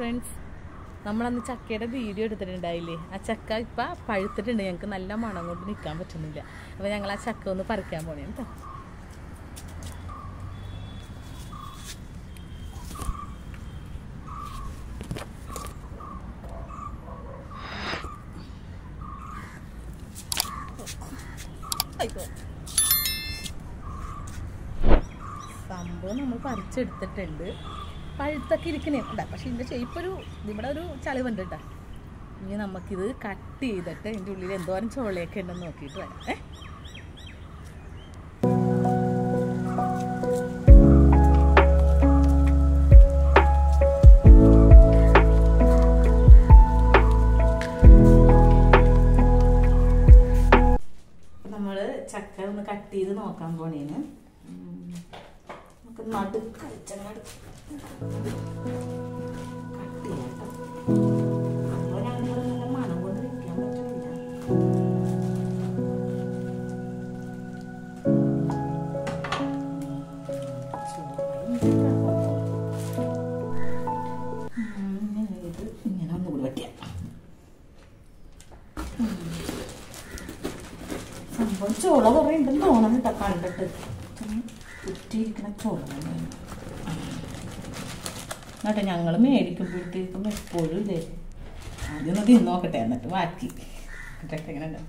Friends നമ്മളന്ന് ചക്കയുടെ video എടുത്തിട്ടുണ്ടായില്ലേ ആ ചക്ക ഇപ്പം പഴുത്തിട്ടുണ്ട് ഞങ്ങൾക്ക് നല്ല മണം കൊണ്ട് നിൽക്കാൻ പറ്റുന്നില്ല അപ്പോൾ ഞങ്ങൾ ആ ചക്ക ഒന്ന് പറിക്കാൻ പോണേ കേട്ടോ സംഭവം നമ്മൾ പറിച്ചെടുത്തിട്ടുണ്ട് പഴുത്തൊക്കെ ഇരിക്കണേ ഉണ്ടാ പക്ഷെ ഇതിൻ്റെ ഷേപ്പ് ഒരു ഇവിടെ ഒരു ചളിവുണ്ട് കേട്ടോ ഇനി നമുക്കിത് കട്ട് ചെയ്തിട്ട് ഇതിൻ്റെ ഉള്ളിൽ എന്തോരം ചോളയൊക്കെ ഉണ്ടെന്ന് നോക്കിയിട്ട് വരാം ഏ നമ്മൾ ചക്ക ഒന്ന് കട്ട് ചെയ്ത് നോക്കാൻ പോണേന് ഉം. നമുക്ക് നടുക്ക് വെച്ചങ്ങട് കട്ട് ചെയ്യാം ട്ടോ. അപ്പോൾ ഞങ്ങൾ നല്ല മണം കൊണ്ട് വെക്കാൻ പറ്റില്ല ഇത് ഇങ്ങനെ ഒന്നുകൂടി വെക്കാം സംഭവം ചോള കുറേ ഉണ്ടെന്ന് തോന്നണം കേട്ടോ കണ്ടിട്ട് കുറ്റിയിരിക്കണ ചോള തന്നെയാണ് എന്നിട്ട് ഞങ്ങൾ മേടിക്കുമ്പോഴത്തേക്കും എപ്പോഴും ഇല്ലേ ആദ്യം ഒന്ന് തിന്ന് നോക്കട്ടെ എന്നിട്ട് ബാക്കി എന്നിട്ടൊക്കെ എങ്ങനെ ഉണ്ട്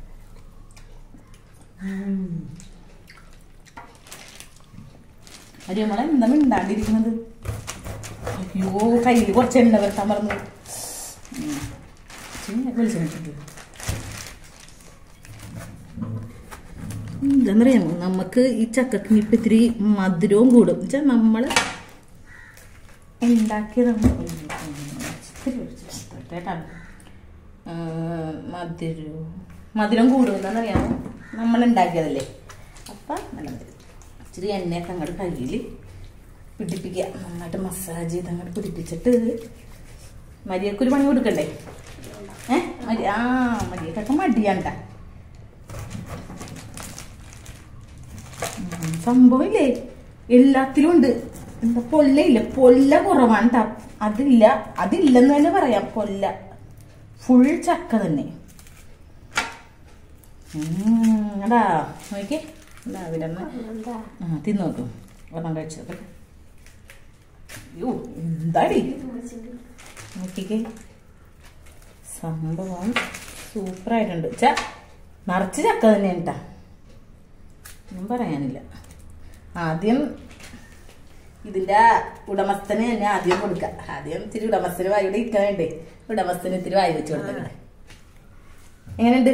അത് നമ്മളെ എന്താ മിണ്ടാണ്ടിരിക്കുന്നത് അയ്യോ കയ്യിൽ കുറച്ച് എണ്ണ വെക്കാൻ പറഞ്ഞു വിളിച്ചിട്ടുണ്ട് എന്താണെന്നറിയാമോ നമുക്ക് ഈ ചക്കക്ക് ഇപ്പം ഇത്തിരി മധുരവും കൂടും വെച്ചാൽ നമ്മൾ ഉണ്ടാക്കിയതാണ് ഇത്തിരി ഒഴിച്ച് ചേട്ടാ മധുരവും മധുരം കൂടുമെന്നറിയാമോ നമ്മൾ ഉണ്ടാക്കിയതല്ലേ അപ്പം നല്ല മധുരം ഇച്ചിരി എണ്ണയൊക്കെ അങ്ങോട്ട് കയ്യിൽ പിടിപ്പിക്കുക നന്നായിട്ട് മസാജ് ചെയ്ത് അങ്ങോട്ട് പിടിപ്പിച്ചിട്ട് മരിയക്കൊരു പണി കൊടുക്കണ്ടേ ഏ മരി ആ മരിയക്കൊക്കെ മടിയാണ്ട സംഭവമില്ലേ എല്ലാത്തിലും ഉണ്ട് എന്താ പൊല്ലയില്ല പൊല്ല കുറവാണ് ട്ടാ അതില്ല അതില്ലെന്ന് തന്നെ പറയാം പൊല്ല ഫുൾ ചക്ക തന്നെ ഉം, അതാ നോക്കിയേ എന്താ ഇവിടെ ആ തിന്നു നോക്കും ഒരെണ്ണം കഴിച്ചത് അയ്യോ എന്താടി നോക്കിക്കേ സംഭവം സൂപ്പറായിട്ടുണ്ട് ച നിറച്ച് ചക്ക തന്നെയാണ് കേട്ടാ ഒന്നും പറയാനില്ല ആദ്യം ഇതിന്റെ ഉടമസ്ഥന് തന്നെ ആദ്യം കൊടുക്ക ആദ്യം ഇത്തിരി ഉടമസ്ഥന് വായി ഇവിടെ ഇരിക്കണുണ്ട് ഉടമസ്ഥന് ഇത്തിരി വായി വെച്ച് കൊടുക്കണേ എങ്ങനെയുണ്ട്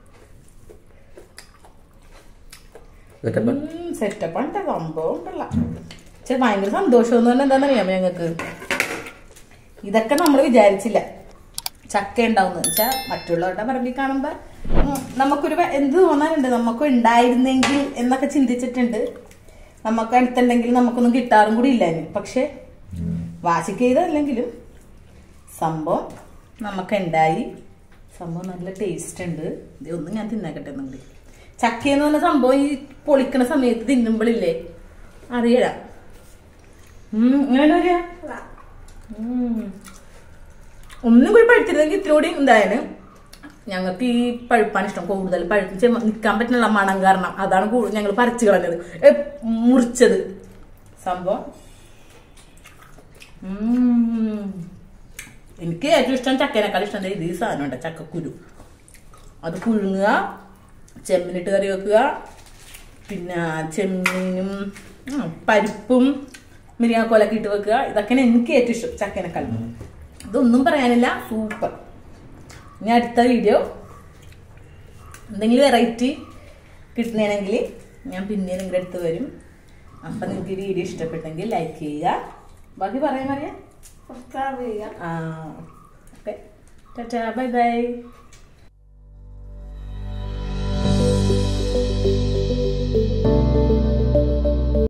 സെറ്റപ്പാണ് സംഭവം ഉണ്ടല്ല പക്ഷെ ഭയങ്കര സന്തോഷം എന്ന് പറഞ്ഞാൽ എന്താണെന്നറിയാമോ ഞങ്ങൾക്ക് ഇതൊക്കെ നമ്മൾ വിചാരിച്ചില്ല ചക്ക ഉണ്ടാവുന്ന വെച്ചാൽ മറ്റുള്ളവരുടെ പറമ്പിൽ കാണുമ്പോ ഉം, നമുക്കൊരു വ- എന്ത് തോന്നാറുണ്ട് നമുക്ക് ഉണ്ടായിരുന്നെങ്കിൽ എന്നൊക്കെ ചിന്തിച്ചിട്ടുണ്ട് നമുക്ക് അടുത്തുണ്ടെങ്കിൽ നമുക്കൊന്നും കിട്ടാറും കൂടി ഇല്ലായിരുന്നു പക്ഷെ വാശിക്ക് ചെയ്തല്ലെങ്കിലും സംഭവം നമുക്ക് ഉണ്ടായി സംഭവം നല്ല ടേസ്റ്റ് ഉണ്ട് ഇതൊന്നും ഞാൻ തിന്നേക്കട്ടെ നിങ്ങൾ ചക്ക എന്ന് പറഞ്ഞ സംഭവം ഈ പൊളിക്കണ സമയത്ത് തിന്നുമ്പോഴില്ലേ അറിയല ഇങ്ങനെ വരിക ഒന്നും കൂടി പഴുത്തിരുന്നെങ്കിൽ ഇത്തിരി കൂടി എന്തായാലും ഞങ്ങൾക്ക് ഈ പഴുപ്പാണ് ഇഷ്ടം കൂടുതൽ പഴുത്ത് നിൽക്കാൻ പറ്റുന്നില്ല മണം കാരണം അതാണ് ഞങ്ങൾ പറിച്ചു കളഞ്ഞത് ഏ, മുറിച്ചത് സംഭവം ഉം. എനിക്ക് ഏറ്റവും ഇഷ്ടം ചക്കേനേക്കാൾ ഇഷ്ടം ദേ ഇത് ഈ സാധനം ഉണ്ട് ചക്കക്കുരു അത് പുഴുങ്ങുക ചെമ്മിനിട്ട് കറി വെക്കുക പിന്നെ ചെമ്മീനും ഉം, പരിപ്പും മിരിയാക്കോലൊക്കെ ഇട്ട് വെക്കുക ഇതൊക്കെയാണ് എനിക്ക് ഏറ്റവും ഇഷ്ടം ചക്കേനേക്കാൾ ഇതൊന്നും പറയാനില്ല സൂപ്പർ ഇനി അടുത്ത വീഡിയോ എന്തെങ്കിലും വെറൈറ്റി കിട്ടണമെങ്കിൽ ഞാൻ പിന്നെ നിങ്ങളുടെ അടുത്ത് വരും അപ്പം നിങ്ങൾക്ക് ഈ വീഡിയോ ഇഷ്ടപ്പെട്ടെങ്കിൽ ലൈക്ക് ചെയ്യുക ബാക്കി പറയാൻ പറയാം സബ്സ്ക്രൈബ് ചെയ്യുക ആ ഓക്കെ ടാറ്റാ ബൈ ബൈ